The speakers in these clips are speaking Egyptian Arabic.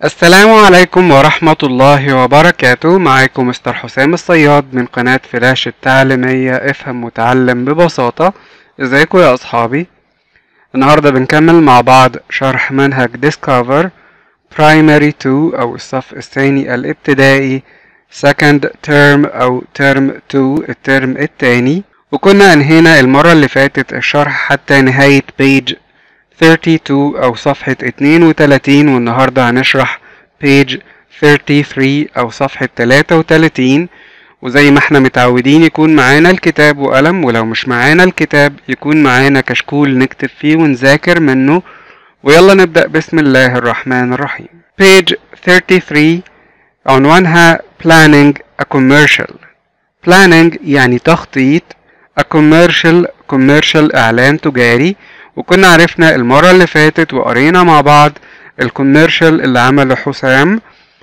السلام عليكم ورحمة الله وبركاته معاكم مستر حسام الصياد من قناة فلاش التعليمية افهم وتعلم ببساطة ازيكم يا اصحابي النهاردة بنكمل مع بعض شرح منهج Discover Primary 2 او الصف الثاني الابتدائي Second Term او Term 2 الترم التاني وكنا انهينا المرة اللي فاتت الشرح حتى نهاية page 32 أو صفحة 32 والنهاردة هنشرح page 33 أو صفحة 33 وزي ما احنا متعودين يكون معانا الكتاب وقلم ولو مش معانا الكتاب يكون معانا كشكول نكتب فيه ونذاكر منه ويلا نبدأ بسم الله الرحمن الرحيم page 33 عنوانها planning a commercial planning يعني تخطيط a commercial commercial إعلان تجاري وكنا عرفنا المرة اللي فاتت وقرينا مع بعض الكوميرشال اللي عمله حسام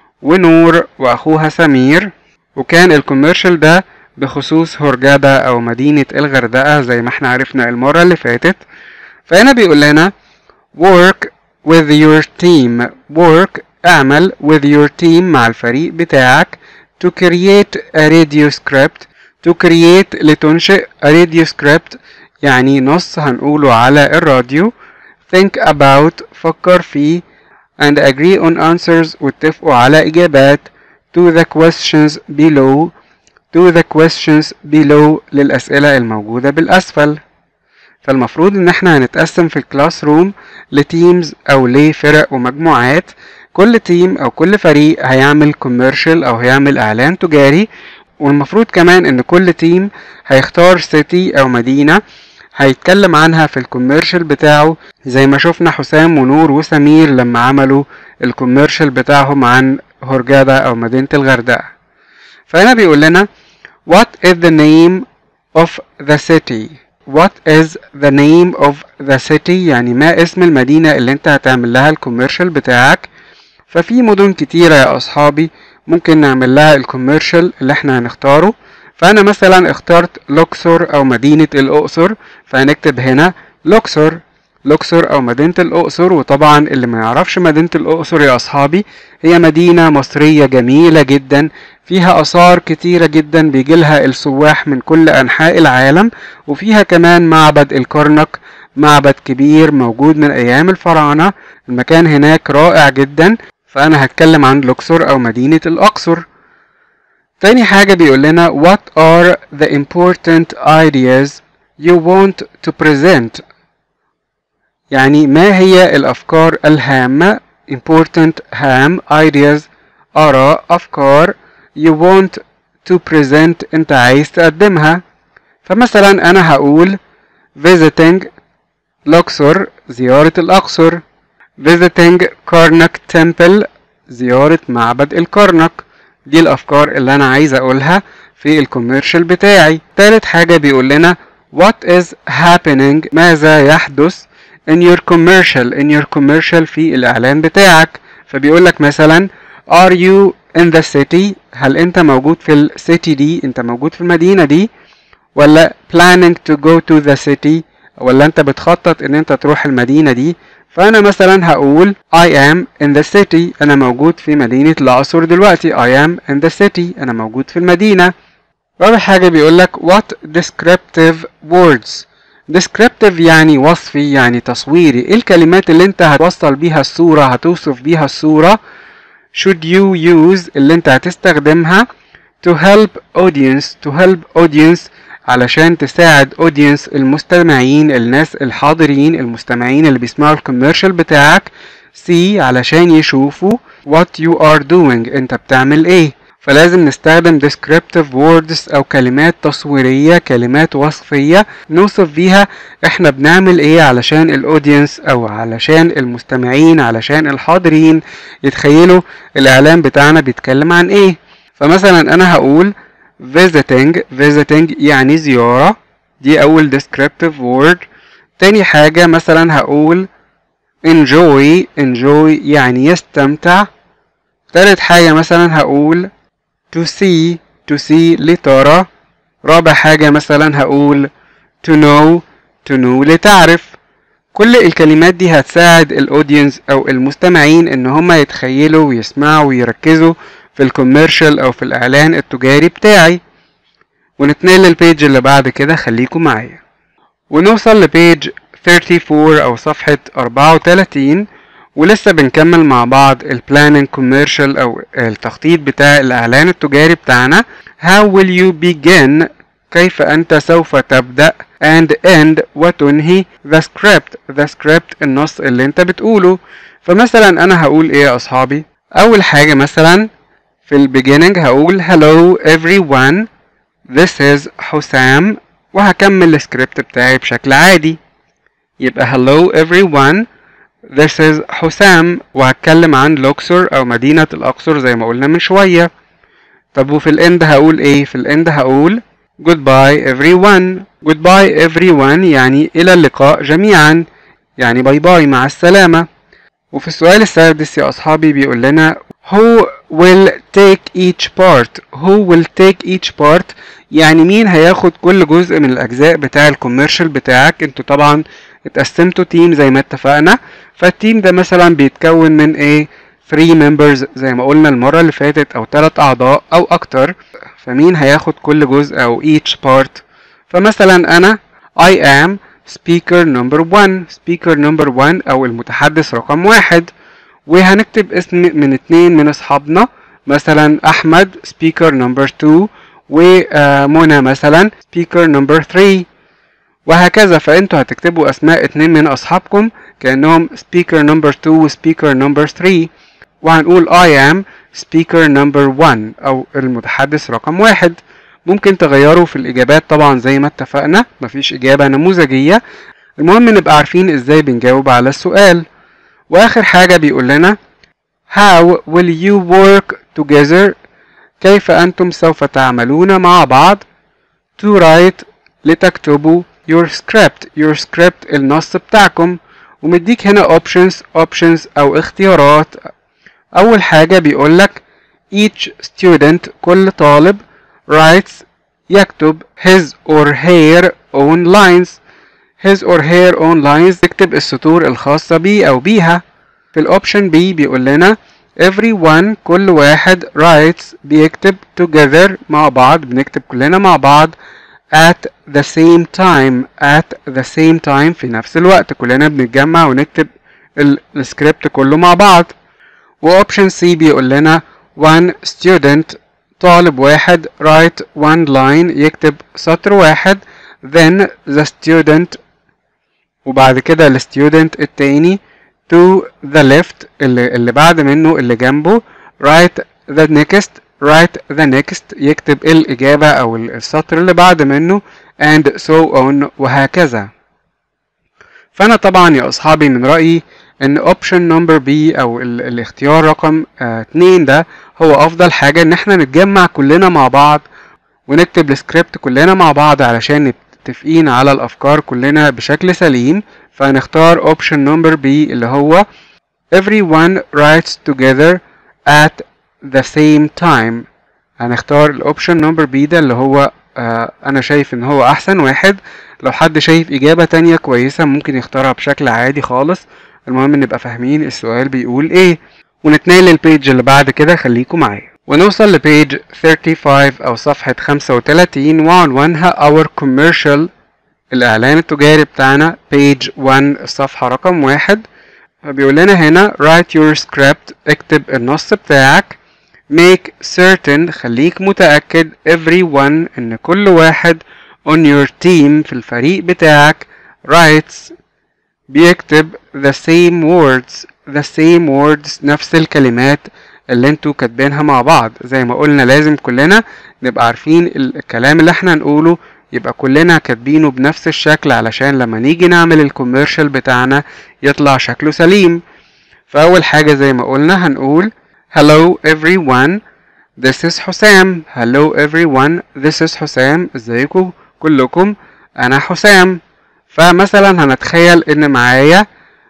ونور وأخوها سمير وكان الكوميرشال ده بخصوص هرجادة أو مدينة الغردقة زي ما احنا عرفنا المرة اللي فاتت فهنا بيقول لنا work with your team work اعمل with your team مع الفريق بتاعك to create a radio script to create لتنشئ a radio script يعني نص هنقوله على الراديو think about فكر فيه and agree on answers واتفقوا على إجابات to the questions below to the questions below للأسئلة الموجودة بالأسفل فالمفروض إن احنا هنتقسم في الكلاس روم لتيمز أو لفرق ومجموعات كل تيم أو كل فريق هيعمل كوميرشال أو هيعمل إعلان تجاري والمفروض كمان إن كل تيم هيختار سيتي أو مدينة هيتكلم عنها في الكوميرشال بتاعه زي ما شفنا حسام ونور وسمير لما عملوا الكوميرشال بتاعهم عن هرجادة أو مدينة الغردقة فهنا بيقول لنا What is the name of the city What is the name of the city يعني ما اسم المدينة اللي انت هتعمل لها الكوميرشال بتاعك ففي مدن كتيرة يا أصحابي ممكن نعمل لها الكوميرشال اللي احنا هنختاره فأنا مثلا اخترت لوكسور أو مدينة الأقصر فهنكتب هنا لوكسور لوكسور أو مدينة الأقصر وطبعا اللي ما يعرفش مدينة الأقصر يا أصحابي هي مدينة مصرية جميلة جدا فيها آثار كتيرة جدا بيجيلها السواح من كل أنحاء العالم وفيها كمان معبد الكرنك معبد كبير موجود من أيام الفراعنة المكان هناك رائع جدا فأنا هتكلم عن لوكسور أو مدينة الأقصر تاني حاجة بيقول لنا what are the important ideas you want to present يعني ما هي الأفكار الهامة important هام ideas آراء أفكار you want to present أنت عايز تقدمها فمثلا أنا هقول visiting الأقصر زيارة الأقصر visiting كارنك temple زيارة معبد الكرنك دي الافكار اللي انا عايز اقولها في الكوميرشال بتاعي تالت حاجه بيقول لنا what is happening ماذا يحدث in your commercial in your commercial في الاعلان بتاعك فبيقول لك مثلا are you in the city هل انت موجود في السيتي دي انت موجود في المدينه دي ولا planning to go to the city ولا انت بتخطط ان انت تروح المدينه دي فأنا مثلا هقول I am in the city أنا موجود في مدينة الأقصر دلوقتي I am in the city أنا موجود في المدينة رابع حاجة بيقولك what descriptive words descriptive يعني وصفي يعني تصويري ايه الكلمات اللي انت هتوصل بيها الصورة هتوصف بيها الصورة should you use اللي انت هتستخدمها to help audience to help audience علشان تساعد اودينس المستمعين الناس الحاضرين المستمعين اللي بيسمعوا الكوميرشال بتاعك سي علشان يشوفوا what you are doing انت بتعمل ايه فلازم نستخدم descriptive words او كلمات تصويرية كلمات وصفية نوصف بيها احنا بنعمل ايه علشان الاودينس او علشان المستمعين علشان الحاضرين يتخيلوا الاعلان بتاعنا بيتكلم عن ايه فمثلا انا هقول visiting visiting يعني زيارة دي أول descriptive word تاني حاجة مثلا هقول enjoy enjoy يعني يستمتع تالت حاجة مثلا هقول to see to see لترى رابع حاجة مثلا هقول to know to know لتعرف كل الكلمات دي هتساعد الاودينس او المستمعين ان هم يتخيلوا ويسمعوا ويركزوا في الكوميرشال او في الاعلان التجاري بتاعي ونتنقل للبيج اللي بعد كده خليكم معايا ونوصل لبيج 34 او صفحة 34 ولسه بنكمل مع بعض البلاننج كوميرشال او التخطيط بتاع الاعلان التجاري بتاعنا how will you begin كيف انت سوف تبدأ and end وتنهي the script the script النص اللي انت بتقوله فمثلا انا هقول ايه يا اصحابي اول حاجة مثلا في البيجيننج هقول hello everyone this is حسام وهكمل السكريبت بتاعي بشكل عادي يبقى hello everyone this is حسام وهتكلم عن لوكسور او مدينة الاقصر زي ما قلنا من شوية طب وفي الاند هقول ايه في الاند هقول goodbye everyone goodbye everyone يعني الى اللقاء جميعا يعني باي باي مع السلامة وفي السؤال السادس يا اصحابي بيقول لنا who will take each part who will take each part يعني مين هياخد كل جزء من الاجزاء بتاع الكوميرشال بتاعك انتوا طبعا اتقسمتوا تيم زي ما اتفقنا فالتيم ده مثلا بيتكون من ايه 3 members زي ما قلنا المرة اللي فاتت او 3 اعضاء او اكتر فمين هياخد كل جزء او each part فمثلا انا I am speaker number one speaker number one او المتحدث رقم واحد وهنكتب اسم من اتنين من اصحابنا مثلا احمد speaker number two ومنى مثلا speaker number three وهكذا فانتوا هتكتبوا اسماء اتنين من اصحابكم كانهم speaker number two و speaker number three وهنقول I am speaker number one او المتحدث رقم واحد ممكن تغيروا في الاجابات طبعا زي ما اتفقنا مفيش اجابة نموذجية المهم نبقى عارفين ازاي بنجاوب على السؤال واخر حاجة بيقول لنا how will you work together كيف انتم سوف تعملون مع بعض to write لتكتبوا your script your script النص بتاعكم ومديك هنا options options او اختيارات اول حاجة بيقولك each student كل طالب writes يكتب his or her own lines his or her own lines يكتب السطور الخاصة بيه أو بيها في الأوبشن بي بيقول لنا everyone كل واحد writes بيكتب together مع بعض بنكتب كلنا مع بعض at the same time at the same time في نفس الوقت كلنا بنتجمع ونكتب السكريبت كله مع بعض وأوبشن سي بيقول لنا one student طالب واحد write one line يكتب سطر واحد then the student وبعد كده الستودنت التاني to the left اللي, اللي بعد منه اللي جنبه write the next write the next يكتب الإجابة أو السطر اللي بعد منه and so on وهكذا فأنا طبعا يا أصحابي من رأيي ان option number B او ال الاختيار رقم آه اتنين ده هو افضل حاجة ان احنا نتجمع كلنا مع بعض ونكتب السكريبت كلنا مع بعض علشان متفقين على الافكار كلنا بشكل سليم فهنختار option number B اللي هو everyone writes together at the same time هنختار الاوبشن نمبر بي ده اللي هو آه انا شايف ان هو احسن واحد لو حد شايف اجابة تانية كويسة ممكن يختارها بشكل عادي خالص المهم نبقى فاهمين السؤال بيقول ايه ونتنقل للبيج اللي بعد كده خليكم معايا ونوصل لبيج 35 او صفحة 35 وعنوانها our commercial الاعلان التجاري بتاعنا page 1 الصفحة رقم واحد فبيقول لنا هنا write your script اكتب النص بتاعك make certain خليك متأكد everyone ان كل واحد on your team في الفريق بتاعك writes بيكتب the same words the same words نفس الكلمات اللي انتوا كاتبينها مع بعض زي ما قلنا لازم كلنا نبقى عارفين الكلام اللي احنا نقوله يبقى كلنا كاتبينه بنفس الشكل علشان لما نيجي نعمل الكوميرشال بتاعنا يطلع شكله سليم فأول حاجة زي ما قلنا هنقول Hello everyone This is حسام Hello everyone This is حسام ازيكم كلكم أنا حسام فمثلا هنتخيل ان معايا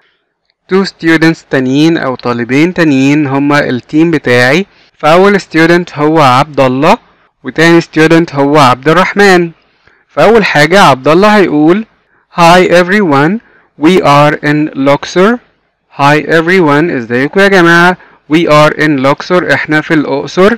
two students تانيين او طالبين تانيين هما التيم بتاعي فاول student هو عبد الله وتاني student هو عبد الرحمن فاول حاجة عبد الله هيقول Hi everyone we are in Luxor hi everyone ازيكم يا جماعة we are in Luxor احنا في الأقصر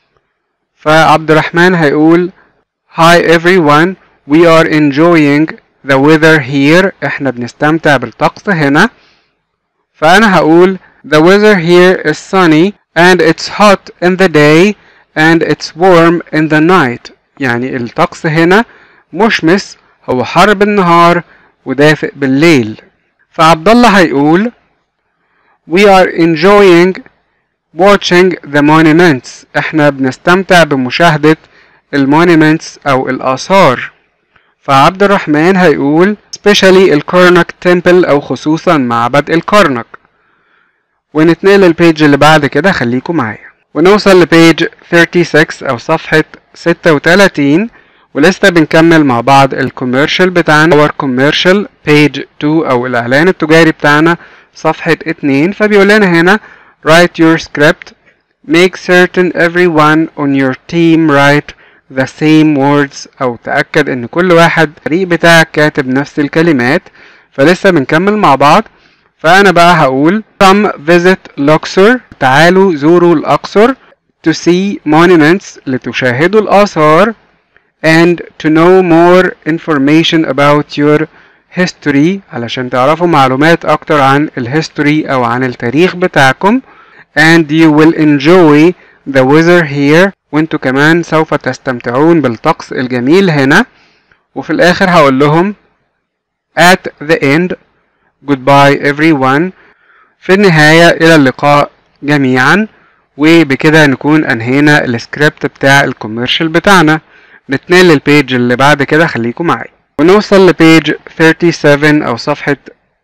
فعبد الرحمن هيقول hi everyone we are enjoying the weather here احنا بنستمتع بالطقس هنا فأنا هقول the weather here is sunny and it's hot in the day and it's warm in the night يعني الطقس هنا مشمس هو حر بالنهار ودافئ بالليل فعبد الله هيقول we are enjoying watching the monuments احنا بنستمتع بمشاهدة المونيمنتس او الآثار فعبد الرحمن هيقول especially الكرنك temple او خصوصا معبد الكرنك ونتنقل للبيج اللي بعد كده خليكم معايا ونوصل لبيج 36 او صفحة 36 ولسه بنكمل مع بعض الكوميرشال بتاعنا اور كوميرشال بيج 2 او الاعلان التجاري بتاعنا صفحة 2 فبيقول لنا هنا write your script make certain everyone on your team write the same words او تأكد ان كل واحد الفريق بتاعك كاتب نفس الكلمات فلسه بنكمل مع بعض فانا بقى هقول come visit Luxor تعالوا زوروا الأقصر to see monuments لتشاهدوا الآثار and to know more information about your history علشان تعرفوا معلومات أكتر عن الهيستوري أو عن التاريخ بتاعكم and you will enjoy the weather here وانتوا كمان سوف تستمتعون بالطقس الجميل هنا وفي الآخر هقول لهم at the end goodbye everyone في النهاية إلى اللقاء جميعا وبكده نكون أنهينا السكريبت بتاع الكوميرشال بتاعنا نتنقل للبيج اللي بعد كده خليكم معايا ونوصل لبيج 37 أو صفحة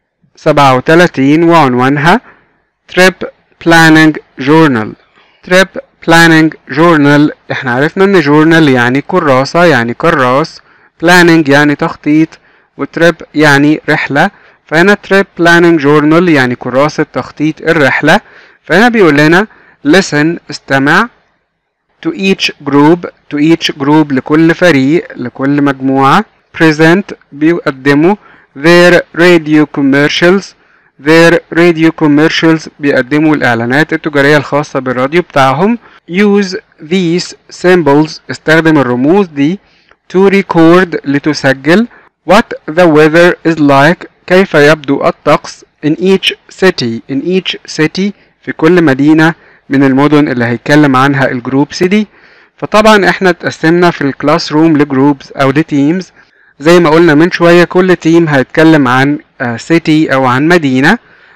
37 وعنوانها Trip Planning Journal Trip Planning Journal احنا عرفنا ان journal يعني كراسة يعني كراس Planning يعني تخطيط وتريب يعني رحلة فهنا Trip Planning Journal يعني كراسة تخطيط الرحلة فهنا بيقول لنا listen استمع to each group to each group لكل فريق لكل مجموعة present بيقدموا their radio commercials their radio commercials بيقدموا الإعلانات التجارية الخاصة بالراديو بتاعهم use these symbols استخدم الرموز دي to record لتسجل what the weather is like كيف يبدو الطقس in each city in each city في كل مدينة من المدن اللي هيتكلم عنها الجروبس دي فطبعا احنا اتقسمنا في الكلاس روم لجروبس او لتيمز زي ما قلنا من شوية كل تيم هيتكلم عن سيتي او عن مدينة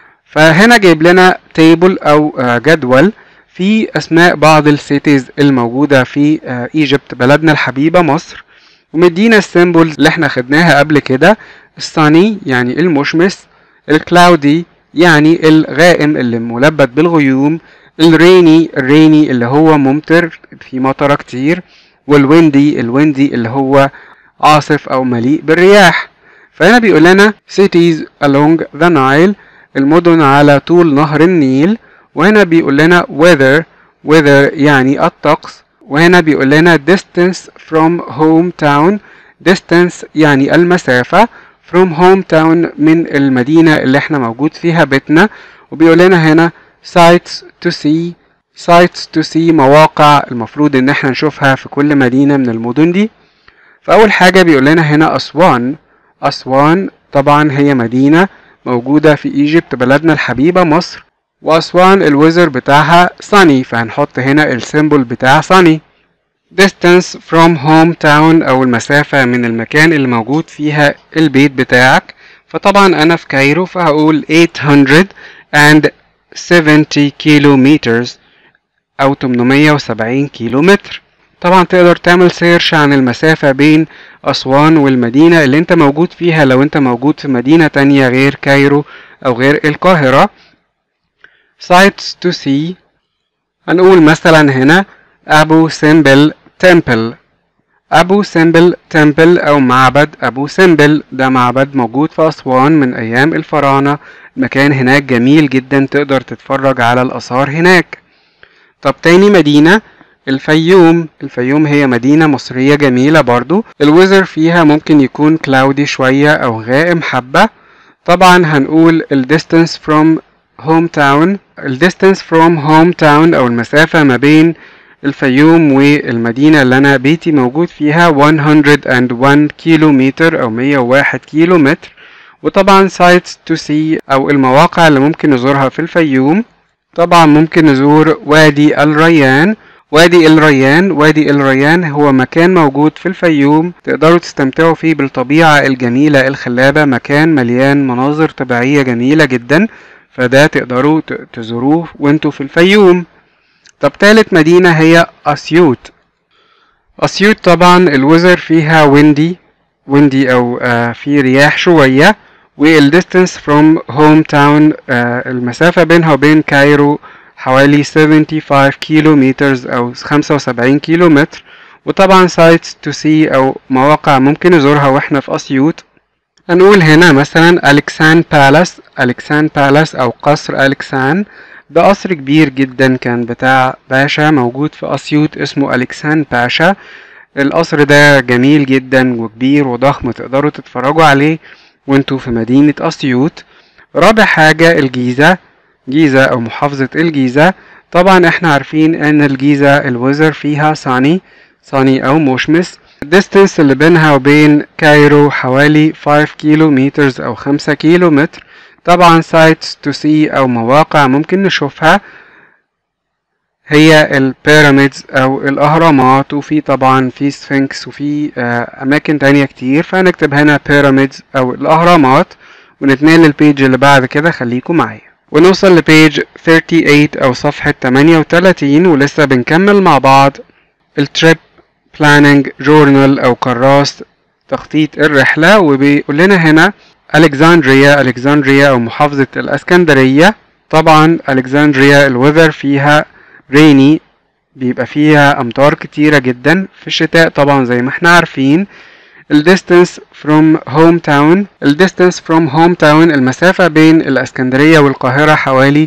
فهنا جايب لنا تيبل او جدول في اسماء بعض السيتيز الموجودة في ايجيبت بلدنا الحبيبة مصر ومدينا السيمبلز اللي احنا خدناها قبل كده الصاني يعني المشمس الكلاودي يعني الغائم اللي ملبد بالغيوم الريني الريني اللي هو ممطر في مطرة كتير والويندي الويندي اللي هو عاصف أو مليء بالرياح فهنا بيقول لنا cities along the Nile المدن على طول نهر النيل وهنا بيقول لنا weather weather يعني الطقس وهنا بيقول لنا distance from hometown distance يعني المسافة from hometown من المدينة اللي احنا موجود فيها بيتنا وبيقول لنا هنا sites to see sites to see مواقع المفروض ان احنا نشوفها في كل مدينة من المدن دي فأول حاجة بيقول لنا هنا أسوان أسوان طبعا هي مدينة موجودة في ايجيبت بلدنا الحبيبة مصر وأسوان الوزر بتاعها sunny فهنحط هنا السيمبل بتاع sunny distance from hometown أو المسافة من المكان اللي موجود فيها البيت بتاعك فطبعا أنا في كايرو فهقول 870 كيلو مترز أو 870 كيلو متر طبعا تقدر تعمل سيرش عن المسافة بين أسوان والمدينة اللي انت موجود فيها لو انت موجود في مدينة تانية غير كايرو أو غير القاهرة sites to see هنقول مثلا هنا أبو سمبل تمبل أبو سمبل تمبل أو معبد أبو سمبل ده معبد موجود في أسوان من أيام الفراعنة مكان هناك جميل جدا تقدر تتفرج على الآثار هناك طب تاني مدينة الفيوم الفيوم هي مدينة مصرية جميلة برضو الوزر فيها ممكن يكون كلاودي شوية أو غائم حبة طبعا هنقول ال distance from hometown ال distance from hometown أو المسافة ما بين الفيوم والمدينة اللي أنا بيتي موجود فيها 101 كيلو متر أو 101 كيلو متر وطبعا sites to see أو المواقع اللي ممكن نزورها في الفيوم طبعا ممكن نزور وادي الريان وادي الريان وادي الريان هو مكان موجود في الفيوم تقدروا تستمتعوا فيه بالطبيعة الجميلة الخلابة مكان مليان مناظر طبيعية جميلة جدا فده تقدروا تزوروه وانتوا في الفيوم طب تالت مدينة هي أسيوط أسيوط طبعا الوزر فيها ويندي ويندي أو آه في رياح شوية والديستنس فروم هوم تاون المسافة بينها وبين كايرو حوالي 75 كيلو مترز أو 75 كيلو متر وطبعا sites to see أو مواقع ممكن نزورها واحنا في أسيوط هنقول هنا مثلا ألكسان بالاس ألكسان بالاس أو قصر ألكسان ده قصر كبير جدا كان بتاع باشا موجود في أسيوط اسمه ألكسان باشا القصر ده جميل جدا وكبير وضخم تقدروا تتفرجوا عليه وانتوا في مدينة أسيوط رابع حاجة الجيزة جيزة أو محافظة الجيزة طبعا احنا عارفين ان الجيزة الوزر فيها صاني صاني أو مشمس الديستنس اللي بينها وبين كايرو حوالي 5 كيلو مترز أو 5 كيلو متر طبعا sites to see أو مواقع ممكن نشوفها هي البيراميدز أو الأهرامات وفي طبعا في سفنكس وفي أماكن تانية كتير فهنكتب هنا بيراميدز أو الأهرامات ونتنقل للبيج اللي بعد كده خليكم معايا ونوصل لبيج 38 أو صفحة 38 ولسه بنكمل مع بعض التريب بلاننج جورنال أو كراس تخطيط الرحلة وبيقول لنا هنا ألكسندريا ألكسندريا أو محافظة الأسكندرية طبعا ألكسندريا الوذر فيها ريني بيبقى فيها أمطار كتيرة جدا في الشتاء طبعا زي ما احنا عارفين الديستنس from hometown الديستنس from hometown المسافة بين الأسكندرية والقاهرة حوالي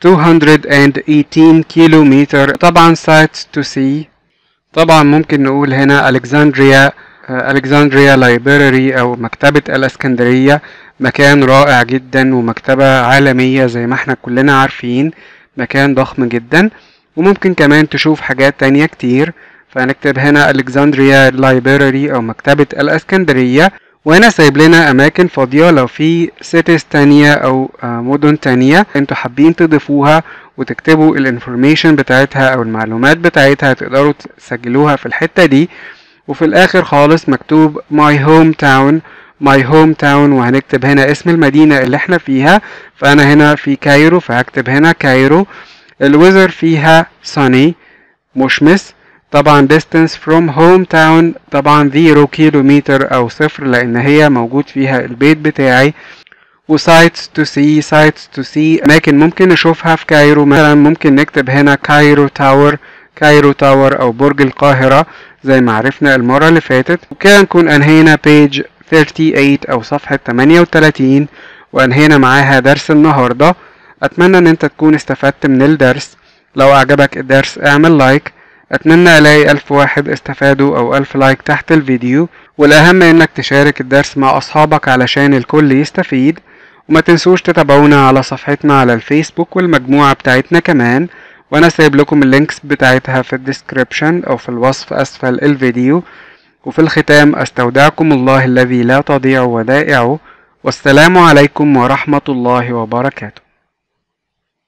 218 كيلو متر طبعا sites to see طبعا ممكن نقول هنا ألكسندريا ألكسندريا لايبراري أو مكتبة الأسكندرية مكان رائع جدا ومكتبة عالمية زي ما احنا كلنا عارفين مكان ضخم جدا وممكن كمان تشوف حاجات تانية كتير فهنكتب هنا ألكسندريا لايبراري أو مكتبة الأسكندرية وهنا سايب لنا أماكن فاضية لو في سيتيز تانية أو مدن تانية انتوا حابين تضيفوها وتكتبوا الانفورميشن بتاعتها أو المعلومات بتاعتها تقدروا تسجلوها في الحتة دي وفي الآخر خالص مكتوب my hometown my hometown وهنكتب هنا اسم المدينة اللي احنا فيها فأنا هنا في كايرو فهكتب هنا كايرو الوزر فيها sunny مشمس طبعا distance from hometown طبعا 0 كيلو متر أو صفر لأن هي موجود فيها البيت بتاعي و sites to see sites to see أماكن ممكن نشوفها في كايرو مثلا ممكن نكتب هنا كايرو تاور كايرو تاور أو برج القاهرة زي ما عرفنا المرة اللي فاتت وكده نكون أنهينا page 38 أو صفحة 38 وأنهينا معاها درس النهاردة أتمنى إن أنت تكون استفدت من الدرس لو أعجبك الدرس اعمل لايك أتمنى ألاقي ألف واحد استفادوا أو ألف لايك تحت الفيديو والأهم إنك تشارك الدرس مع أصحابك علشان الكل يستفيد وما تنسوش تتابعونا على صفحتنا على الفيسبوك والمجموعة بتاعتنا كمان وأنا سايب لكم اللينكس بتاعتها في الديسكريبشن أو في الوصف أسفل الفيديو وفي الختام أستودعكم الله الذي لا تضيع ودائعه والسلام عليكم ورحمة الله وبركاته